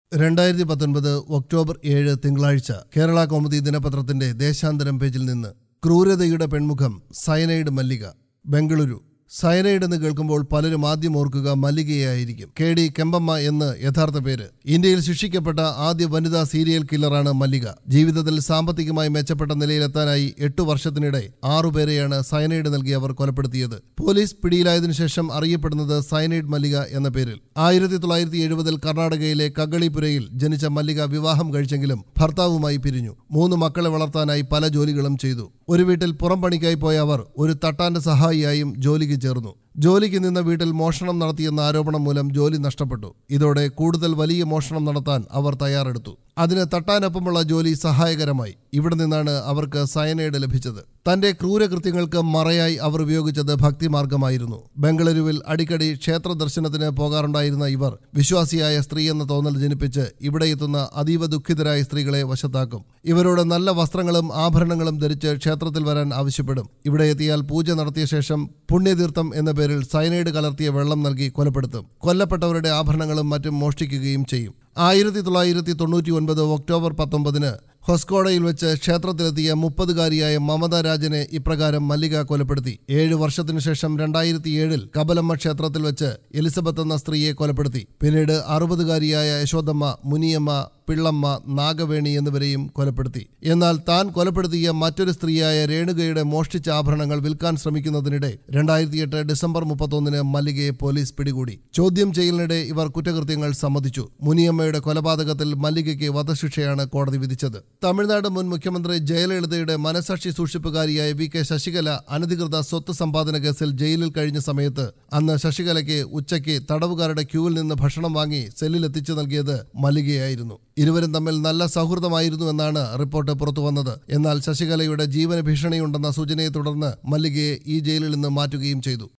രണ്ടായിരത്തി പത്തൊൻപത് ഒക്ടോബർ ഏഴ് തിങ്കളാഴ്ച കേരള കൗമുദി ദിനപത്രത്തിന്റെ ദേശാന്തരം പേജിൽ നിന്ന് ക്രൂരതയുടെ പെൺമുഖം സയനൈഡ് മല്ലിക ബംഗളൂരു സയനൈഡ് എന്ന് കേൾക്കുമ്പോൾ പലരും ആദ്യം ഓർക്കുക മല്ലികയായിരിക്കും കെ ഡി കെമ്പമ്മ എന്ന് യഥാർത്ഥ പേര് ഇന്ത്യയിൽ ശിക്ഷിക്കപ്പെട്ട ആദ്യ വനിതാ സീരിയൽ കില്ലറാണ് മല്ലിക ജീവിതത്തിൽ സാമ്പത്തികമായി മെച്ചപ്പെട്ട നിലയിലെത്താനായി എട്ടു വർഷത്തിനിടെ ആറുപേരെയാണ് സയനൈഡ് നൽകി അവർ കൊലപ്പെടുത്തിയത് പോലീസ് പിടിയിലായതിനു ശേഷം അറിയപ്പെടുന്നത് സയനൈഡ് മല്ലിക എന്ന പേരിൽ ആയിരത്തി തൊള്ളായിരത്തി എഴുപതിൽ കർണാടകയിലെ കഗളിപുരയിൽ ജനിച്ച മല്ലിക വിവാഹം കഴിച്ചെങ്കിലും ഭർത്താവുമായി പിരിഞ്ഞു മൂന്ന് മക്കളെ വളർത്താനായി പല ജോലികളും ചെയ്തു ഒരു വീട്ടിൽ പുറം പണിക്കായി പോയ അവർ ഒരു തട്ടാന്റെ സഹായിയായും ജോലിക്ക് ചേർന്നു ജോലിക്ക് നിന്ന വീട്ടിൽ മോഷണം നടത്തിയെന്ന ആരോപണം മൂലം ജോലി നഷ്ടപ്പെട്ടു ഇതോടെ കൂടുതൽ വലിയ മോഷണം നടത്താൻ അവർ തയ്യാറെടുത്തു അതിന് തട്ടാനൊപ്പമുള്ള ജോലി സഹായകരമായി ഇവിടെ നിന്നാണ് അവർക്ക് സയനൈഡ് ലഭിച്ചത് തന്റെ ക്രൂരകൃത്യങ്ങൾക്ക് മറയായി അവർ ഉപയോഗിച്ചത് ഭക്തിമാർഗമായിരുന്നു ബംഗളൂരുവിൽ അടിക്കടി ക്ഷേത്ര ദർശനത്തിന് പോകാറുണ്ടായിരുന്ന ഇവർ വിശ്വാസിയായ സ്ത്രീ എന്ന തോന്നൽ ജനിപ്പിച്ച് ഇവിടെ എത്തുന്ന അതീവ ദുഃഖിതരായ സ്ത്രീകളെ വശത്താക്കും ഇവരോട് നല്ല വസ്ത്രങ്ങളും ആഭരണങ്ങളും ധരിച്ച് ക്ഷേത്രത്തിൽ വരാൻ ആവശ്യപ്പെടും ഇവിടെ എത്തിയാൽ പൂജ നടത്തിയ ശേഷം പുണ്യതീർത്ഥം എന്ന പേരിൽ സയനൈഡ് കലർത്തിയ വെള്ളം നൽകി കൊലപ്പെടുത്തും കൊല്ലപ്പെട്ടവരുടെ ആഭരണങ്ങളും മറ്റും മോഷ്ടിക്കുകയും ചെയ്യും ആയിരത്തി തൊള്ളായിരത്തി തൊണ്ണൂറ്റി ഒൻപത് ഒക്ടോബർ പത്തൊമ്പതിന് ഹൊസ്കോഡയിൽ വെച്ച് ക്ഷേത്രത്തിലെത്തിയ മുപ്പതുകാരിയായ മമത രാജനെ ഇപ്രകാരം മല്ലിക കൊലപ്പെടുത്തി ഏഴ് വർഷത്തിനു ശേഷം രണ്ടായിരത്തി ഏഴിൽ കബലമ്മ ക്ഷേത്രത്തിൽ വെച്ച് എലിസബത്ത് എന്ന സ്ത്രീയെ കൊലപ്പെടുത്തി പിന്നീട് അറുപതുകാരിയായ യശോദമ്മ മുനിയമ്മ പിള്ളമ്മ നാഗവേണി എന്നിവരെയും കൊലപ്പെടുത്തി എന്നാൽ താൻ കൊലപ്പെടുത്തിയ മറ്റൊരു സ്ത്രീയായ രേണുകയുടെ മോഷ്ടിച്ച ആഭരണങ്ങൾ വിൽക്കാൻ ശ്രമിക്കുന്നതിനിടെ രണ്ടായിരത്തി എട്ട് ഡിസംബർ മുപ്പത്തൊന്നിന് മല്ലികയെ പോലീസ് പിടികൂടി ചോദ്യം ചെയ്യലിനിടെ ഇവർ കുറ്റകൃത്യങ്ങൾ സമ്മതിച്ചു മുനിയമ്മയുടെ കൊലപാതകത്തിൽ മല്ലികയ്ക്ക് വധശിക്ഷയാണ് കോടതി വിധിച്ചത് തമിഴ്നാട് മുൻ മുഖ്യമന്ത്രി ജയലളിതയുടെ മനസാക്ഷി സൂക്ഷിപ്പുകാരിയായ വി കെ ശശികല അനധികൃത സ്വത്ത് സമ്പാദന കേസിൽ ജയിലിൽ കഴിഞ്ഞ സമയത്ത് അന്ന് ശശികലയ്ക്ക് ഉച്ചയ്ക്ക് തടവുകാരുടെ ക്യൂവിൽ നിന്ന് ഭക്ഷണം വാങ്ങി സെല്ലിൽ എത്തിച്ചു നൽകിയത് മല്ലികയായിരുന്നു ഇരുവരും തമ്മിൽ നല്ല സൗഹൃദമായിരുന്നു എന്നാണ് റിപ്പോർട്ട് പുറത്തുവന്നത് എന്നാൽ ശശികലയുടെ ജീവന ഭീഷണിയുണ്ടെന്ന സൂചനയെ തുടർന്ന് മല്ലികയെ ഈ ജയിലിൽ നിന്ന് മാറ്റുകയും ചെയ്തു